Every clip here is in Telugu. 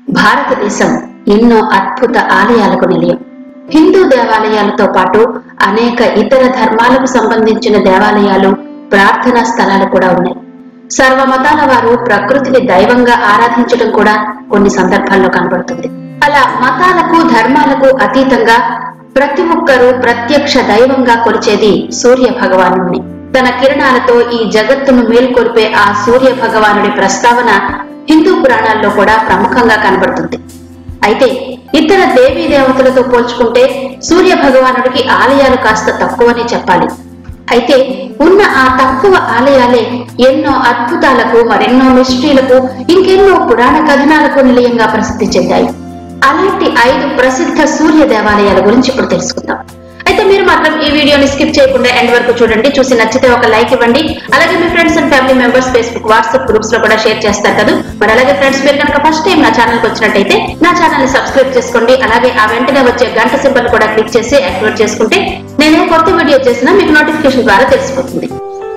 భారతదేశం ఎన్నో అద్భుత ఆలయాలకు నిలయం హిందూ దేవాలయాలతో పాటు అనేక ఇతర ధర్మాలకు సంబంధించిన దేవాలయాలు ప్రార్థనా స్థలాలు కూడా ఉన్నాయి సర్వ మతాల వారు ప్రకృతిని దైవంగా ఆరాధించడం కూడా కొన్ని సందర్భాల్లో కనబడుతుంది అలా మతాలకు ధర్మాలకు అతీతంగా ప్రతి ఒక్కరూ ప్రత్యక్ష దైవంగా కొలిచేది సూర్య భగవానుణ్ణి తన కిరణాలతో ఈ జగత్తును మేల్కొల్పే ఆ సూర్య భగవానుడి ప్రస్తావన హిందూ పురాణాల్లో కూడా ప్రముఖంగా కనబడుతుంది అయితే ఇతర దేవీ దేవతలతో పోల్చుకుంటే సూర్య భగవానుడికి ఆలయాలు కాస్త తక్కువనే చెప్పాలి అయితే ఉన్న ఆ తక్కువ ఆలయాలే ఎన్నో అద్భుతాలకు మరెన్నో మిస్టరీలకు ఇంకెన్నో పురాణ కథనాలకు నిలయంగా ప్రసిద్ధి చెందాయి అలాంటి ఐదు ప్రసిద్ధ సూర్య దేవాలయాల గురించి ఇప్పుడు తెలుసుకుందాం అయితే మీరు మాత్రం ఈ వీడియోని స్కిప్ చేయకుండా ఎండ్ వరకు చూడండి చూసి నచ్చితే ఒక లైక్ ఇవ్వండి అలాగే మీ friends and family members Facebook WhatsApp groups లో కూడా షేర్ చేస్తారు కదా మరి అలాగే ఫ్రెండ్స్ మీరు కనుక ఫస్ట్ టైం నా ఛానల్ కి వచ్చినట్టయితే నా ఛానల్ ని సబ్స్క్రైబ్ చేసుకోండి అలాగే ఆ వెంటనే వచ్చే గంట సింబల్ కూడా క్లిక్ చేసి యాక్టివేట్ చేసుకుంటే నేనే కొత్త వీడియో చేసినా మీకు నోటిఫికేషన్ ద్వారా తెలిసిపోతుంది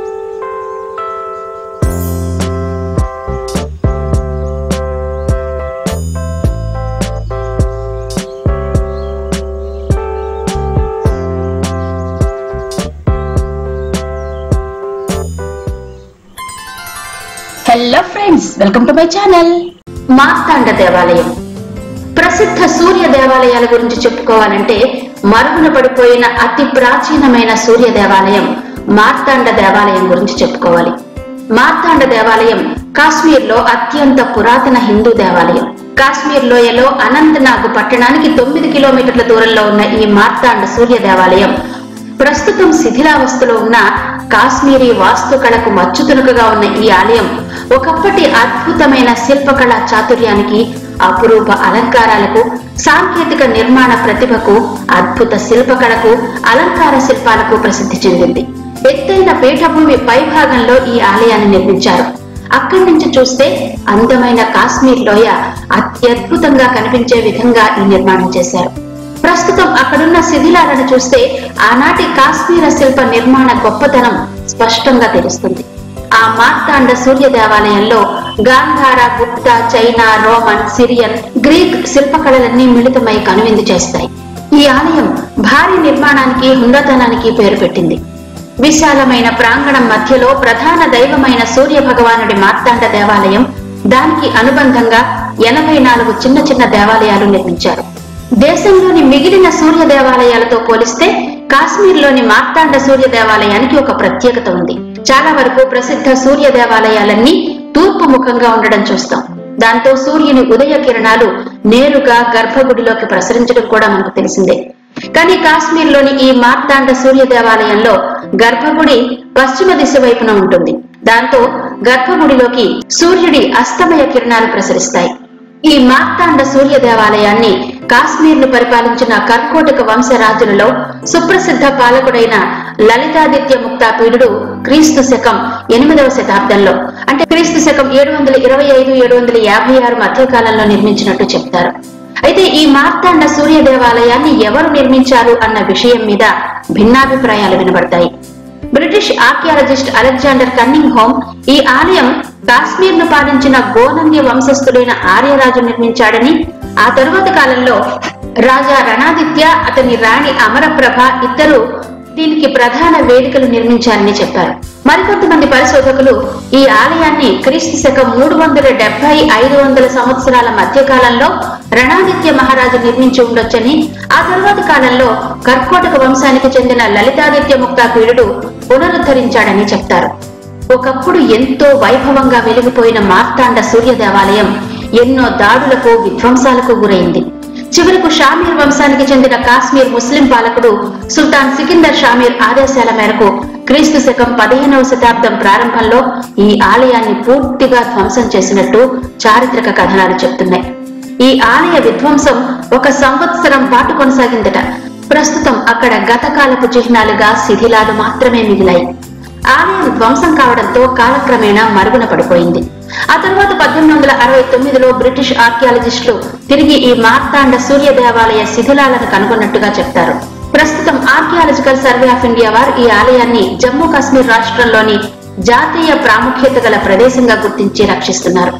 hello friends welcome to my channel Martand దేవాలయం ప్రసిద్ధ సూర్య దేవాలయాల గురించి చెప్పుకోవాలంటే మరుగున పడిపోయిన అతి ప్రాచీనమైన సూర్య దేవాలయం మార్తాండ దేవాలయం గురించి చెప్పుకోవాలి మార్తాండ దేవాలయం కాశ్మీర్ లో అత్యంత పురాతన హిందూ దేవాలయం కాశ్మీర్ లోయలో అనంతనాగ్ పట్టణానికి తొమ్మిది కిలోమీటర్ల దూరంలో ఉన్న ఈ మార్తాండ సూర్య దేవాలయం ప్రస్తుతం శిథిలావస్థలో ఉన్న కాశ్మీరీ వాస్తుకళకు మచ్చుతునుకగా ఉన్న ఈ ఆలయం ఒకప్పటి అద్భుతమైన శిల్పకళా చాతుర్యానికి అపురూప అలంకారాలకు సాంకేతిక నిర్మాణ ప్రతిభకు అద్భుత శిల్పకళకు అలంకార శిల్పాలకు ప్రసిద్ధి చెందింది ఎత్తైన పీఠభూమి పైభాగంలో ఈ ఆలయాన్ని నిర్మించారు అక్కడి నుంచి చూస్తే అందమైన కాశ్మీర్ లోయ అత్యద్భుతంగా కనిపించే విధంగా ఈ నిర్మాణం చేశారు ప్రస్తుతం అక్కడున్న శిథిలాలను చూస్తే ఆనాటి కాశ్మీర శిల్ప నిర్మాణ గొప్పతనం స్పష్టంగా తెలుస్తుంది ఆ మార్తాండ సూర్య దేవాలయంలో Gandhara Gupta China Roman Syrian Greek శిల్పకళలన్నీ మిళితమై కనువిందు చేస్తాయి ఈ ఆలయం భారీ నిర్మాణానికి హుందతనానికి పేరు పెట్టింది విశాలమైన ప్రాంగణం మధ్యలో ప్రధాన దైవమైన సూర్య భగవానుడి మార్తాండ దేవాలయం దానికి అనుబంధంగా ఎనభై నాలుగు చిన్న చిన్న దేవాలయాలు నిర్మించారు దేశంలోని మిగిలిన సూర్య దేవాలయాలతో పోలిస్తే కాశ్మీర్లోని మార్తాండ సూర్య దేవాలయానికి ఒక ప్రత్యేకత ఉంది చాలా వరకు ప్రసిద్ధ సూర్య దేవాలయాలన్నీ తూర్పు ముఖంగా ఉండడం చూస్తాం దాంతో సూర్యుని ఉదయ కిరణాలు నేరుగా గర్భగుడిలోకి ప్రసరించడం కూడా మనకు తెలిసిందే కానీ కాశ్మీర్లోని ఈ మార్తాండ సూర్య దేవాలయంలో గర్భగుడి పశ్చిమ దిశ వైపున ఉంటుంది దాంతో గర్భగుడిలోకి సూర్యుడి అస్తమయ కిరణాలు ప్రసరిస్తాయి ఈ మార్తాండ సూర్య దేవాలయాన్ని కాశ్మీర్ ను పరిపాలించిన కర్కోటక వంశరాజులలో సుప్రసిద్ధ పాలకుడైన లలితాదిత్య ముక్తాపీడుడు క్రీస్తు శకం ఎనిమిదవ శతాబ్దంలో అంటే క్రీస్తు శకం ఏడు వందల ఇరవై ఐదు ఏడు వందల యాభై ఆరు మధ్యకాలంలో నిర్మించినట్టు చెప్తారు అయితే ఈ మార్తాండ సూర్య దేవాలయాన్ని ఎవరు నిర్మించారు అన్న విషయం మీద భిన్నాభిప్రాయాలు వినబడతాయి British archaeologist Alexander Cunningham ఈ ఆలయం కాశ్మీర్ ను పాలించిన గోనంద్య వంశస్థుడైన ఆర్యరాజు నిర్మించాడని ఆ తరువాత కాలంలో రాజా రణాదిత్య అతని రాణి అమరప్రభ ఇద్దరు దీనికి ప్రధాన వేదికలు నిర్మించారని చెప్పారు మరికొంతమంది పరిశోధకులు ఈ ఆలయాన్ని క్రీస్తు శకం మూడు వందల డెబ్బై ఐదు వందల సంవత్సరాల మధ్య కాలంలో రణాదిత్య మహారాజు నిర్మించి ఉండొచ్చని ఆ తరువాతి కాలంలో కర్కోటక వంశానికి చెందిన లలితాదిత్య ముక్తాపీడుడు పునరుద్ధరించాడని చెప్తారు ఒకప్పుడు ఎంతో వైభవంగా వెలిగిపోయిన మార్తాండ సూర్య దేవాలయం ఎన్నో దాడులకు విధ్వంసాలకు గురైంది చివరకు షామీర్ వంశానికి చెందిన కాశ్మీర్ ముస్లిం పాలకుడు సుల్తాన్ సికిందర్ షామీర్ ఆదేశాల మేరకు క్రీస్తు శకం పదిహేనవ శతాబ్దం ప్రారంభంలో ఈ ఆలయాన్ని పూర్తిగా ధ్వంసం చేసినట్టు చారిత్రక కథనాలు చెప్తున్నాయి ఈ ఆలయ విధ్వంసం ఒక సంవత్సరం పాటు కొనసాగిందట ప్రస్తుతం అక్కడ గతకాలపు చిహ్నాలుగా శిథిలాలు మాత్రమే మిగిలాయి ఆలయం ధ్వంసం కావడంతో కాలక్రమేణా మరుగున పడిపోయింది ఆ తర్వాత పద్దెనిమిది వందల అరవై తొమ్మిదిలో బ్రిటిష్ ఆర్కియాలజిస్టులు తిరిగి ఈ మార్తాండ సూర్య దేవాలయ శిథిలాలను కనుగొన్నట్టుగా చెప్తారు ప్రస్తుతం ఆర్కియాలజికల్ సర్వే ఆఫ్ ఇండియా వారు ఈ ఆలయాన్ని జమ్మూ కాశ్మీర్ రాష్ట్రంలోని జాతీయ ప్రాముఖ్యత గల ప్రదేశంగా గుర్తించి రక్షిస్తున్నారు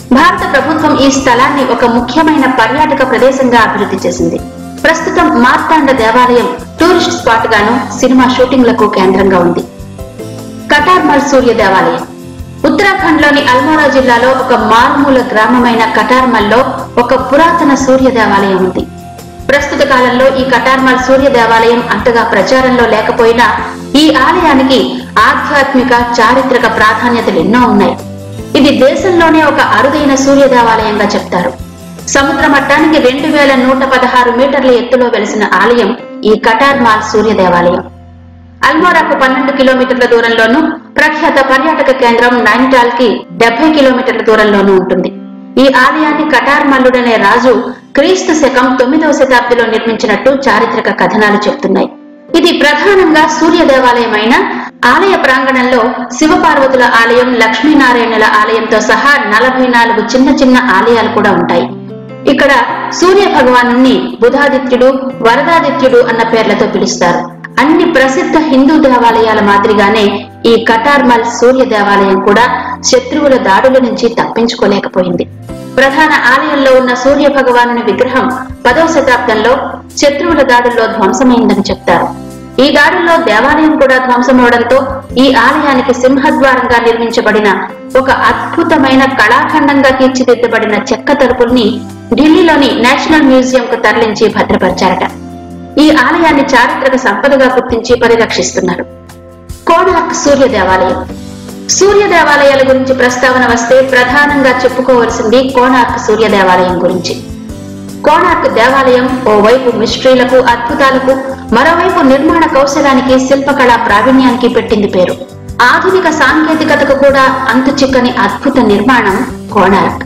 భారత ప్రభుత్వం ఈ స్థలాన్ని ఒక ముఖ్యమైన పర్యాటక ప్రదేశంగా అభివృద్ధి చేసింది ప్రస్తుతం మార్తాండ దేవాలయం టూరిస్ట్ స్పాట్ గాను సినిమా షూటింగ్లకు కేంద్రంగా ఉంది కటార్మల్ సూర్య దేవాలయం ఉత్తరాఖండ్ లోని అల్మోరా జిల్లాలో ఒక మారుమూల గ్రామమైన కటార్మల్లో ఒక పురాతన సూర్య దేవాలయం ఉంది ప్రస్తుత కాలంలో ఈ కటార్మల్ సూర్య దేవాలయం అంతగా ప్రచారంలో లేకపోయినా ఈ ఆలయానికి ఆధ్యాత్మిక చారిత్రక ప్రాధాన్యతలు ఎన్నో ఉన్నాయి ఇది దేశంలోనే ఒక అరుదైన సూర్య దేవాలయంగా చెప్తారు సముద్ర మట్టానికి రెండు వేల నూట పదహారు మీటర్ల ఎత్తులో వెలిసిన ఆలయం ఈ కటార్మాల్ సూర్య దేవాలయం అల్మోరాకు పన్నెండు కిలోమీటర్ల దూరంలోను ప్రఖ్యాత పర్యాటక కేంద్రం నైనిటాల్ కి డెబ్బై కిలోమీటర్ల దూరంలోనూ ఉంటుంది ఈ ఆలయాన్ని కటార్ మల్లుడనే రాజు క్రీస్తు శకం తొమ్మిదవ శతాబ్దిలో నిర్మించినట్టు చారిత్రక కథనాలు చెప్తున్నాయి ఇది ప్రధానంగా సూర్య దేవాలయమైన ఆలయ ప్రాంగణంలో శివపార్వతుల ఆలయం లక్ష్మీనారాయణుల ఆలయంతో సహా నలభై నాలుగు చిన్న చిన్న ఆలయాలు కూడా ఉంటాయి ఇక్కడ సూర్య భగవాను బుధాదిత్యుడు వరదాదిత్యుడు అన్న పేర్లతో పిలుస్తారు అన్ని ప్రసిద్ధ హిందూ దేవాలయాల మాదిరిగానే ఈ కటార్మల్ సూర్య దేవాలయం కూడా శత్రువుల దాడుల నుంచి తప్పించుకోలేకపోయింది ప్రధాన ఆలయంలో ఉన్న సూర్య భగవానుని విగ్రహం పదవ శతాబ్దంలో శత్రువుల దాడుల్లో ధ్వంసమైందని చెప్తారు ఈ దాడుల్లో దేవాలయం కూడా ధ్వంసమవడంతో ఈ ఆలయానికి సింహద్వారంగా నిర్మించబడిన ఒక అద్భుతమైన కళాఖండంగా తీర్చిదిద్దబడిన చెక్క తలుపుల్ని ఢిల్లీలోని నేషనల్ మ్యూజియం కు తరలించి భద్రపరిచారట ఈ ఆలయాన్ని చారిత్రక సంపదగా గుర్తించి పరిరక్షిస్తున్నారు కోణార్క్ సూర్య దేవాలయం సూర్య దేవాలయాల గురించి ప్రస్తావన వస్తే ప్రధానంగా చెప్పుకోవలసింది కోణార్క్ సూర్య దేవాలయం గురించి కోణార్క్ దేవాలయం ఓవైపు మిస్ట్రీలకు అద్భుతాలకు మరోవైపు నిర్మాణ కౌశలానికి శిల్పకళా ప్రావీణ్యానికి పెట్టింది పేరు ఆధునిక సాంకేతికతకు కూడా అంతు చిక్కని అద్భుత నిర్మాణం కోణార్క్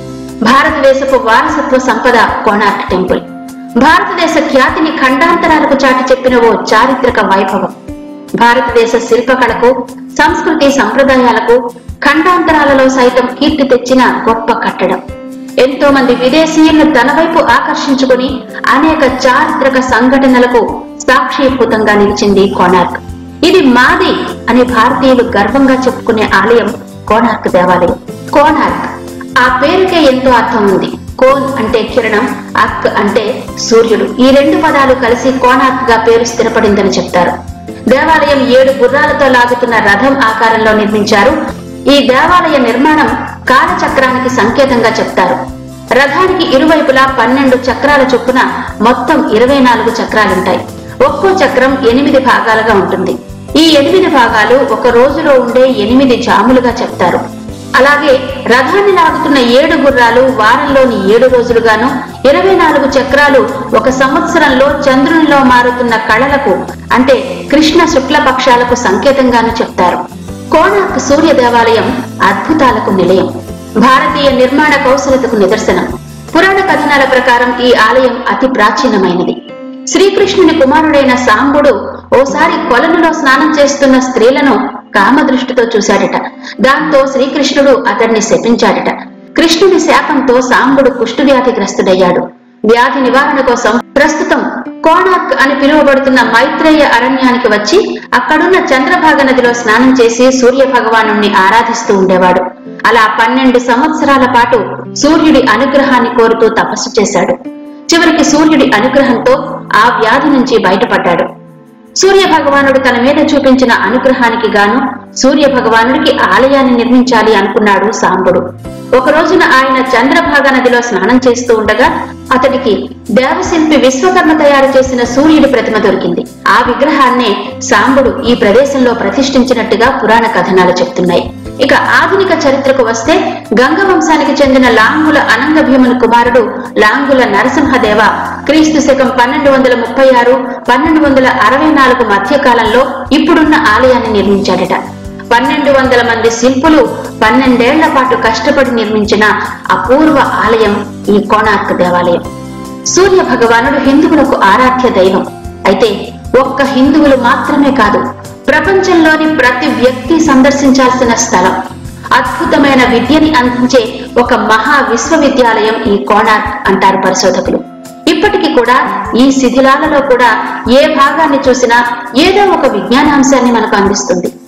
భారతదేశపు వారసత్వ సంపద కోణార్క్ టెంపుల్ భారతదేశ ఖ్యాతిని ఖండాంతరాలకు చాటి చెప్పిన ఓ చారిత్రక వైభవం భారతదేశ శిల్పకళకు సంస్కృతి సంప్రదాయాలకు ఖండాంతరాలలో సైతం కీర్తి తెచ్చిన గొప్ప కట్టడం ఎంతో మంది విదేశీయులను తన వైపు ఆకర్షించుకుని అనేక చారిత్రక సంఘటనలకు సాక్షిభూతంగా నిలిచింది కోణార్క్ ఇది మాది అని భారతీయులు గర్వంగా చెప్పుకునే ఆలయం కోణార్క్ దేవాలయం కోణార్క్ ఆ పేరుకే ఎంతో అర్థం ఉంది కోన్ అంటే కిరణం అక్ అంటే సూర్యుడు ఈ రెండు పదాలు కలిసి కోణార్క్ గా పేరు స్థిరపడిందని చెప్తారు దేవాలయం ఏడు గుర్రాలతో లాగుతున్న రథం ఆకారంలో నిర్మించారు ఈ దేవాలయ నిర్మాణం కాలచక్రానికి సంకేతంగా చెప్తారు రథానికి ఇరువైపులా పన్నెండు చక్రాల చొప్పున మొత్తం ఇరవై నాలుగు చక్రాలుంటాయి ఒక్కో చక్రం ఎనిమిది భాగాలుగా ఉంటుంది ఈ ఎనిమిది భాగాలు ఒక రోజులో ఉండే ఎనిమిది జాములుగా చెప్తారు అలాగే రథాన్ని లాగుతున్న ఏడు గుర్రాలు వారంలోని ఏడు రోజులుగాను ఇరవై నాలుగు చక్రాలు ఒక సంవత్సరంలో చంద్రునిలో మారుతున్న కళలకు అంటే కృష్ణ శుక్ల పక్షాలకు సంకేతంగాను చెప్తారు కోణార్క్ సూర్య దేవాలయం అద్భుతాలకు నిలయం భారతీయ నిర్మాణ కౌశలతకు నిదర్శనం పురాణ కథనాల ప్రకారం ఈ ఆలయం అతి ప్రాచీనమైనది శ్రీకృష్ణుని కుమారుడైన సాంబుడు ఓసారి కొలనులో స్నానం చేస్తున్న స్త్రీలను కామదృష్టితో చూశాడట దాంతో శ్రీకృష్ణుడు అతన్ని శపించాడట కృష్ణుని శాపంతో సాంబుడు కుష్ఠవ్యాధిగ్రస్తుడయ్యాడు వ్యాధి నివారణ కోసం ప్రస్తుతం కోణార్క్ అని పిలువబడుతున్న మైత్రేయ అరణ్యానికి వచ్చి అక్కడున్న చంద్రభాగ నదిలో స్నానం చేసి సూర్య భగవాను ఆరాధిస్తూ ఉండేవాడు అలా పన్నెండు సంవత్సరాల పాటు సూర్యుడి అనుగ్రహాన్ని కోరుతూ తపస్సు చేశాడు చివరికి సూర్యుడి అనుగ్రహంతో ఆ వ్యాధి నుంచి బయటపడ్డాడు సూర్య భగవానుడు తన మీద చూపించిన అనుగ్రహానికి గాను సూర్య భగవానుడికి ఆలయాన్ని నిర్మించాలి అనుకున్నాడు సాంబుడు ఒక రోజున ఆయన చంద్రభాగ నదిలో స్నానం చేస్తూ ఉండగా అతడికి దేవశిల్పి విశ్వకర్మ తయారు చేసిన సూర్యుడి ప్రతిమ దొరికింది ఆ విగ్రహాన్నే సాంబుడు ఈ ప్రదేశంలో ప్రతిష్ఠించినట్టుగా పురాణ కథనాలు చెప్తున్నాయి ఇక ఆధునిక చరిత్రకు వస్తే గంగ వంశానికి చెందిన లాంగుల అనంగ భీముని కుమారుడు లాంగుల నరసింహదేవ క్రీస్తు శకం పన్నెండు వందల ముప్పై ఆరు పన్నెండు వందల అరవై నాలుగు మధ్య కాలంలో ఇప్పుడున్న ఆలయాన్ని నిర్మించాడట పన్నెండు వందల మంది శిల్పులు పన్నెండేళ్ల పాటు కష్టపడి నిర్మించిన అపూర్వ ఆలయం ఈ కోణార్క్ దేవాలయం సూర్య భగవానుడు హిందువులకు ఆరాధ్య దైవం అయితే ఒక్క హిందువులు మాత్రమే కాదు ప్రపంచంలోని ప్రతి వ్యక్తి సందర్శించాల్సిన స్థలం అద్భుతమైన విద్యని అందించే ఒక మహా విశ్వవిద్యాలయం ఈ కోణార్క్ అంటారు పరిశోధకులు ఇప్పటికీ కూడా ఈ శిథిలాలలో కూడా ఏ భాగాన్ని చూసినా ఏదో ఒక విజ్ఞానాంశాన్ని మనకు అందిస్తుంది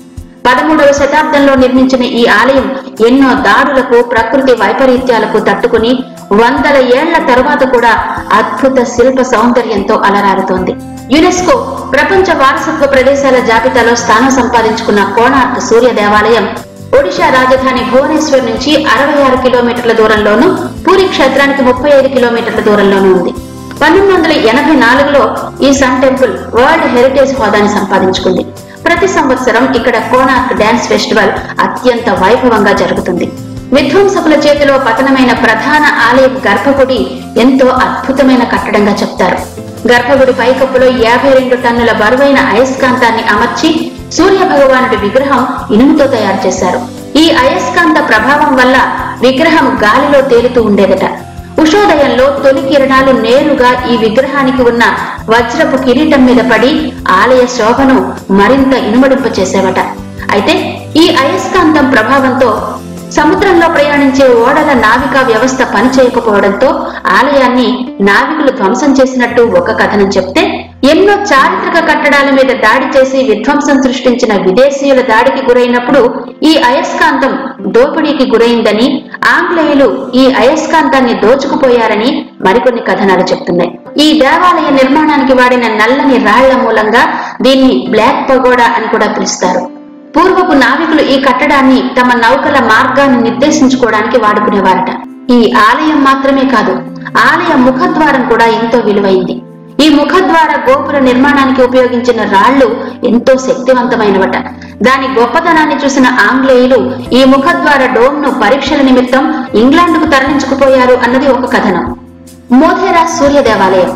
పదమూడవ శతాబ్దంలో నిర్మించిన ఈ ఆలయం ఎన్నో దాడులకు ప్రకృతి వైపరీత్యాలకు తట్టుకుని వందల ఏళ్ల తరువాత కూడా అద్భుత శిల్ప సౌందర్యంతో అలరారుతోంది యునెస్కో ప్రపంచ వారసత్వ ప్రదేశాల జాబితాలో స్థానం సంపాదించుకున్న కోణార్క్ సూర్య దేవాలయం ఒడిశా రాజధాని భువనేశ్వర్ నుంచి అరవై ఆరు కిలోమీటర్ల దూరంలోను పూరి క్షేత్రానికి ముప్పై ఐదు కిలోమీటర్ల దూరంలోనూ ఉంది పంతొమ్మిది వందల ఎనభై నాలుగులో ఈ సన్ టెంపుల్ వరల్డ్ హెరిటేజ్ హోదాని సంపాదించుకుంది ప్రతి సంవత్సరం ఇక్కడ కోనార్క్ డాన్స్ ఫెస్టివల్ అత్యంత వైభవంగా జరుగుతుంది విధ్వంసకుల చేతిలో పతనమైన ప్రధాన ఆలయం గర్భగుడి ఎంతో అద్భుతమైన కట్టడంగా చెప్తారు గర్భగుడి పైకప్పులో యాభై రెండు టన్నుల బరువైన అయస్కాంతాన్ని అమర్చి సూర్య భగవానుడి విగ్రహం ఇనుముతో తయారు చేశారు ఈ అయస్కాంత ప్రభావం వల్ల విగ్రహం గాలిలో తేలుతూ ఉండేదట ఉషోదయంలో తొలి కిరణాలు నేరుగా ఈ విగ్రహానికి ఉన్న వజ్రపు కిరీటం మీద పడి ఆలయ శోభను మరింత ఇనుమడింప చేసేవట అయితే ఈ అయస్కాంతం ప్రభావంతో సముద్రంలో ప్రయాణించే ఓడల నావికా వ్యవస్థ పనిచేయకపోవడంతో ఆలయాన్ని నావికులు ధ్వంసం చేసినట్టు ఒక కథనం చెప్తే ఎన్నో చారిత్రక కట్టడాల మీద దాడి చేసి విధ్వంసం సృష్టించిన విదేశీయుల దాడికి గురైనప్పుడు ఈ అయస్కాంతం దోపిడీకి గురైందని ఆంగ్లేయులు ఈ అయస్కాంతాన్ని దోచుకుపోయారని మరికొన్ని కథనాలు చెప్తున్నాయి ఈ దేవాలయ నిర్మాణానికి వాడిన నల్లని రాళ్ల మూలంగా దీన్ని బ్లాక్ పగోడా అని కూడా పిలుస్తారు పూర్వపు నావికులు ఈ కట్టడాన్ని తమ నౌకల మార్గాన్ని నిర్దేశించుకోవడానికి వాడుకునేవారట ఈ ఆలయం మాత్రమే కాదు ఆలయ ముఖద్వారం కూడా ఎంతో విలువైంది ఈ ముఖద్వార గోపుర నిర్మాణానికి ఉపయోగించిన రాళ్లు ఎంతో శక్తివంతమైనవట దాని గొప్పతనాన్ని చూసిన ఆంగ్లేయులు ఈ ముఖద్వార డోమ్ ను పరీక్షల నిమిత్తం ఇంగ్లాండ్కు తరలించుకుపోయారు అన్నది ఒక కథనం మోధేరా సూర్య దేవాలయం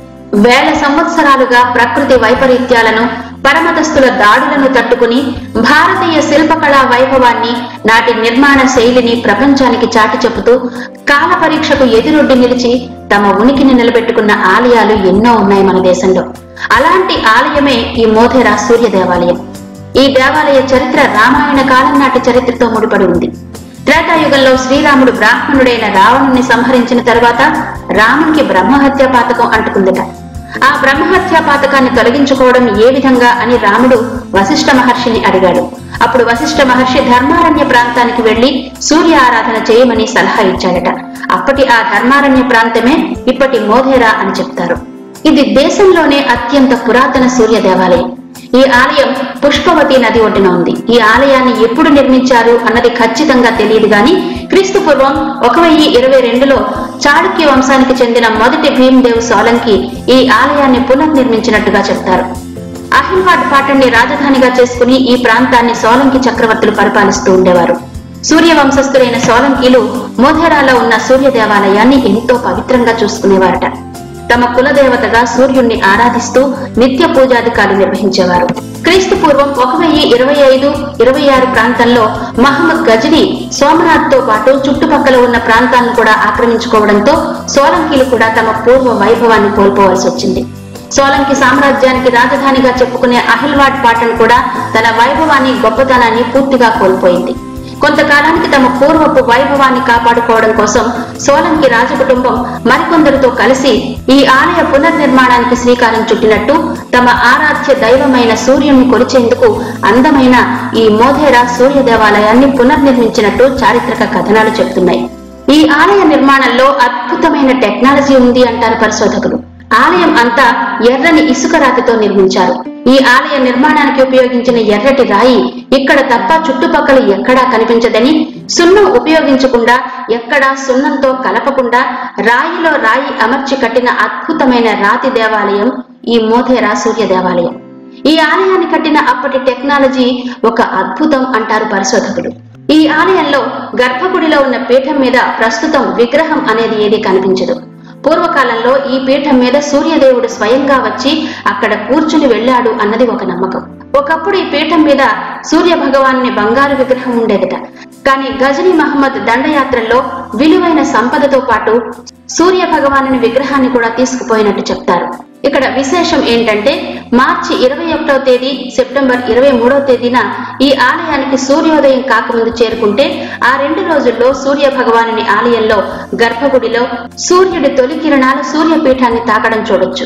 వేల సంవత్సరాలుగా ప్రకృతి వైపరీత్యాలను పరమతస్థుల దాడులను తట్టుకుని భారతీయ శిల్పకళా వైభవాన్ని నాటి నిర్మాణ శైలిని ప్రపంచానికి చాటి చెబుతూ కాల పరీక్షకు ఎదురొడ్డి నిలిచి తమ ఉనికిని నిలబెట్టుకున్న ఆలయాలు ఎన్నో ఉన్నాయి మన దేశంలో అలాంటి ఆలయమే ఈ మోధేరా సూర్య దేవాలయం ఈ దేవాలయ చరిత్ర రామాయణ కాలం నాటి చరిత్రతో ముడిపడి ఉంది త్రేతాయుగంలో శ్రీరాముడు బ్రాహ్మణుడైన రావణుని సంహరించిన తరువాత రామునికి బ్రహ్మహత్య పాతకం అంటుకుందట ఆ బ్రహ్మహత్య పాతకాన్ని తొలగించుకోవడం ఏ విధంగా అని రాముడు వశిష్ఠ మహర్షిని అడిగాడు అప్పుడు వశిష్ఠ మహర్షి ధర్మారణ్య ప్రాంతానికి వెళ్లి సూర్య ఆరాధన చేయమని సలహా ఇచ్చాడట అప్పటి ఆ ధర్మారణ్య ప్రాంతమే ఇప్పటి మోధేరా అని చెప్తారు ఇది దేశంలోనే అత్యంత పురాతన సూర్య దేవాలయం ఈ ఆలయం పుష్పవతి నది ఒడ్డున ఉంది ఈ ఆలయాన్ని ఎప్పుడు నిర్మించారు అన్నది ఖచ్చితంగా తెలియదు గాని క్రీస్తు పూర్వం ఒక వెయ్యి ఇరవై రెండులో చాళుక్య వంశానికి చెందిన మొదటి భీమ్దేవ్ సోలంకి ఈ ఆలయాన్ని పునర్నిర్మించినట్టుగా చెప్తారు అహిల్వాడ్ పాటణ్ణి రాజధానిగా చేసుకుని ఈ ప్రాంతాన్ని సోలంకి చక్రవర్తులు పరిపాలిస్తూ ఉండేవారు సూర్య వంశస్థులైన సోలంకీలు మోధేరాలో ఉన్న సూర్య దేవాలయాన్ని ఎంతో పవిత్రంగా చూసుకునేవారట తమ కులదేవతగా సూర్యుణ్ణి ఆరాధిస్తూ నిత్య పూజాధికాలు నిర్వహించేవారు క్రీస్తు పూర్వం ఒక వెయ్యి ఇరవై ఐదు ఇరవై ఆరు ప్రాంతంలో మహమ్మద్ గజని సోమనాథ్ తో పాటు చుట్టుపక్కల ఉన్న ప్రాంతాలను కూడా ఆక్రమించుకోవడంతో సోలంకీలు కూడా తమ పూర్వ వైభవాన్ని కోల్పోవలసి వచ్చింది సోలంకి సామ్రాజ్యానికి రాజధానిగా చెప్పుకునే అహిల్వాడ్ పాటన్ కూడా తన వైభవాన్ని గొప్పతనాన్ని పూర్తిగా కోల్పోయింది కొంతకాలానికి తమ పూర్వపు వైభవాన్ని కాపాడుకోవడం కోసం సోలంకి రాజకుటుంబం మరికొందరితో కలిసి ఈ ఆలయ పునర్నిర్మాణానికి శ్రీకారం చుట్టినట్టు తమ ఆరాధ్య దైవమైన సూర్యుణ్ణి కొలిచేందుకు అందమైన ఈ మోధేరా సూర్య దేవాలయాన్ని పునర్నిర్మించినట్టు చారిత్రక కథనాలు చెప్తున్నాయి ఈ ఆలయ నిర్మాణంలో అద్భుతమైన టెక్నాలజీ ఉంది అంటారు పరిశోధకులు ఆలయం అంతా ఎర్రని ఇసుక రాతితో నిర్మించారు ఈ ఆలయ నిర్మాణానికి ఉపయోగించిన ఎర్రటి రాయి ఇక్కడ తప్ప చుట్టుపక్కల ఎక్కడా కనిపించదని సున్నం ఉపయోగించకుండా ఎక్కడా సున్నంతో కలపకుండా రాయిలో రాయి అమర్చి కట్టిన అద్భుతమైన రాతి దేవాలయం ఈ మోధేరా సూర్య దేవాలయం ఈ ఆలయాన్ని కట్టిన అప్పటి టెక్నాలజీ ఒక అద్భుతం అంటారు పరిశోధకులు ఈ ఆలయంలో గర్భగుడిలో ఉన్న పీఠం మీద ప్రస్తుతం విగ్రహం అనేది ఏదీ కనిపించదు పూర్వకాలంలో ఈ పీఠం మీద సూర్యదేవుడు స్వయంగా వచ్చి అక్కడ కూర్చుని వెళ్ళాడు అన్నది ఒక నమ్మకం ఒకప్పుడు ఈ పీఠం మీద సూర్య భగవాన్ని బంగారు విగ్రహం ఉండేదట కానీ గజనీ మహమ్మద్ దండయాత్రల్లో విలువైన సంపదతో పాటు సూర్య భగవానుని విగ్రహాన్ని కూడా తీసుకుపోయినట్టు చెప్తారు ఇక్కడ విశేషం ఏంటంటే మార్చి ఇరవై ఒకటో తేదీ సెప్టెంబర్ ఇరవై మూడో తేదీన ఈ ఆలయానికి సూర్యోదయం కాకముందు చేరుకుంటే ఆ రెండు రోజుల్లో సూర్య భగవానుని ఆలయంలో గర్భగుడిలో సూర్యుడి తొలి కిరణాలు సూర్యపీఠాన్ని తాకడం చూడొచ్చు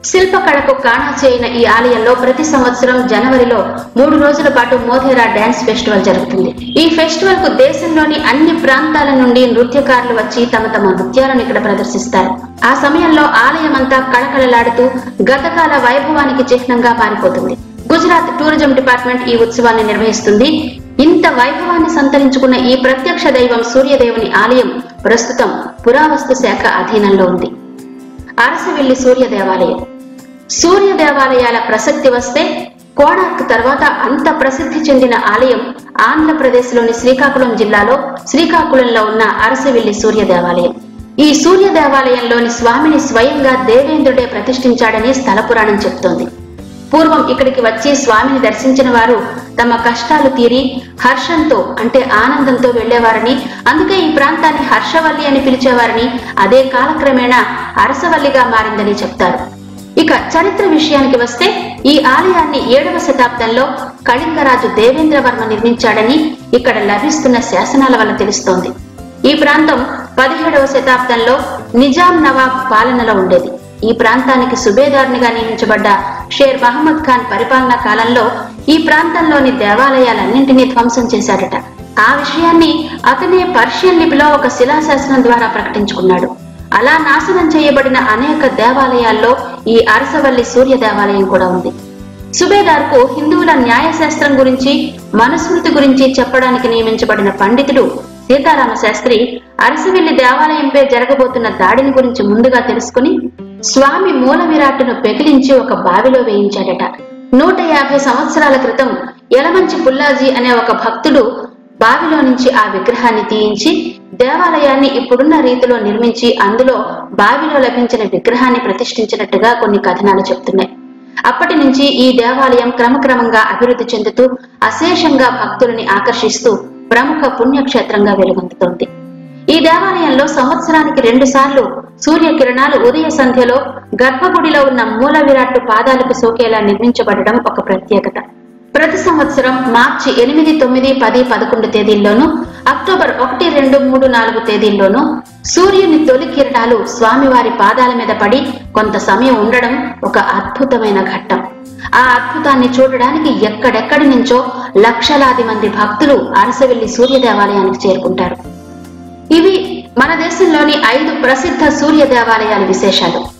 శిల్పకళకు కాణాచి అయిన ఈ ఆలయంలో ప్రతి సంవత్సరం జనవరిలో మూడు రోజుల పాటు మోధేరా డాన్స్ ఫెస్టివల్ జరుగుతుంది ఈ ఫెస్టివల్ కు దేశంలోని అన్ని ప్రాంతాల నుండి నృత్యకారులు వచ్చి తమ తమ నృత్యాలను ఇక్కడ ప్రదర్శిస్తారు ఆ సమయంలో ఆలయం అంతా కళకళలాడుతూ గతకాల వైభవానికి చిహ్నంగా మారిపోతుంది గుజరాత్ టూరిజం డిపార్ట్మెంట్ ఈ ఉత్సవాన్ని నిర్వహిస్తుంది ఇంత వైభవాన్ని సంతరించుకున్న ఈ ప్రత్యక్ష దైవం సూర్యదేవుని ఆలయం ప్రస్తుతం పురావస్తు శాఖ అధీనంలో ఉంది అరసవిల్లి సూర్య దేవాలయం సూర్య దేవాలయాల ప్రసక్తి వస్తే కోణార్క్ తర్వాత అంత ప్రసిద్ధి చెందిన ఆలయం ఆంధ్రప్రదేశ్లోని శ్రీకాకుళం జిల్లాలో శ్రీకాకుళంలో ఉన్న అరసవిల్లి సూర్య దేవాలయం ఈ సూర్య దేవాలయంలోని స్వామిని స్వయంగా దేవేంద్రుడే ప్రతిష్ఠించాడని స్థల పురాణం చెప్తోంది పూర్వం ఇక్కడికి వచ్చి స్వామిని దర్శించిన వారు తమ కష్టాలు తీరి హర్షంతో అంటే ఆనందంతో వెళ్లేవారని అందుకే ఈ ప్రాంతాన్ని హర్షవల్లి అని పిలిచేవారని అదే కాలక్రమేణా అరసవల్లిగా మారిందని చెప్తారు ఇక చరిత్ర విషయానికి వస్తే ఈ ఆలయాన్ని ఏడవ శతాబ్దంలో కళింగరాజు దేవేంద్రవర్మ నిర్మించాడని ఇక్కడ లభిస్తున్న శాసనాల వల్ల తెలుస్తోంది ఈ ప్రాంతం పదిహేడవ శతాబ్దంలో నిజాం నవాబ్ పాలనలో ఉండేది ఈ ప్రాంతానికి సుబేదారునిగా నియమించబడ్డ షేర్ మహమ్మద్ ఖాన్ పరిపాలనా కాలంలో ఈ ప్రాంతంలోని దేవాలయాలన్నింటినీ ధ్వంసం చేశాడట ఆ విషయాన్ని అతనే పర్షియన్ లిపిలో ఒక శిలాశాసనం ద్వారా ప్రకటించుకున్నాడు అలా నాశనం చేయబడిన అనేక దేవాలయాల్లో ఈ అరసవల్లి సూర్య దేవాలయం కూడా ఉంది సుబేదార్ కు హిందువుల న్యాయశాస్త్రం గురించి మనుస్మృతి గురించి చెప్పడానికి నియమించబడిన పండితుడు సీతారామ శాస్త్రి అరసవెల్లి దేవాలయంపై జరగబోతున్న దాడిని గురించి ముందుగా తెలుసుకుని స్వామి మూల విరాట్టును పెకిలించి ఒక బావిలో వేయించాడట నూట యాభై సంవత్సరాల క్రితం యలమంచి పుల్లాజీ అనే ఒక భక్తుడు బావిలో నుంచి ఆ విగ్రహాన్ని తీయించి దేవాలయాన్ని ఇప్పుడున్న రీతిలో నిర్మించి అందులో బావిలో లభించిన విగ్రహాన్ని ప్రతిష్ఠించినట్టుగా కొన్ని కథనాలు చెప్తున్నాయి అప్పటి నుంచి ఈ దేవాలయం క్రమక్రమంగా అభివృద్ధి చెందుతూ అశేషంగా భక్తులని ఆకర్షిస్తూ ప్రముఖ పుణ్యక్షేత్రంగా వెలుగొందుతోంది ఈ దేవాలయంలో సంవత్సరానికి రెండు సార్లు సూర్యకిరణాలు ఉదయ సంధ్యలో గర్భగుడిలో ఉన్న మూల విరాట్టు పాదాలకు సోకేలా నిర్మించబడడం ఒక ప్రత్యేకత ప్రతి సంవత్సరం మార్చి ఎనిమిది తొమ్మిది పది పదకొండు తేదీల్లోనూ అక్టోబర్ ఒకటి రెండు మూడు నాలుగు తేదీల్లోనూ సూర్యుని తొలి కిరణాలు స్వామివారి పాదాల మీద పడి కొంత సమయం ఉండడం ఒక అద్భుతమైన ఘట్టం ఆ అద్భుతాన్ని చూడడానికి ఎక్కడెక్కడి నుంచో లక్షలాది మంది భక్తులు అరసవెల్లి సూర్య దేవాలయానికి చేరుకుంటారు ఇవి మన దేశంలోని ఐదు ప్రసిద్ధ సూర్య దేవాలయాల విశేషాలు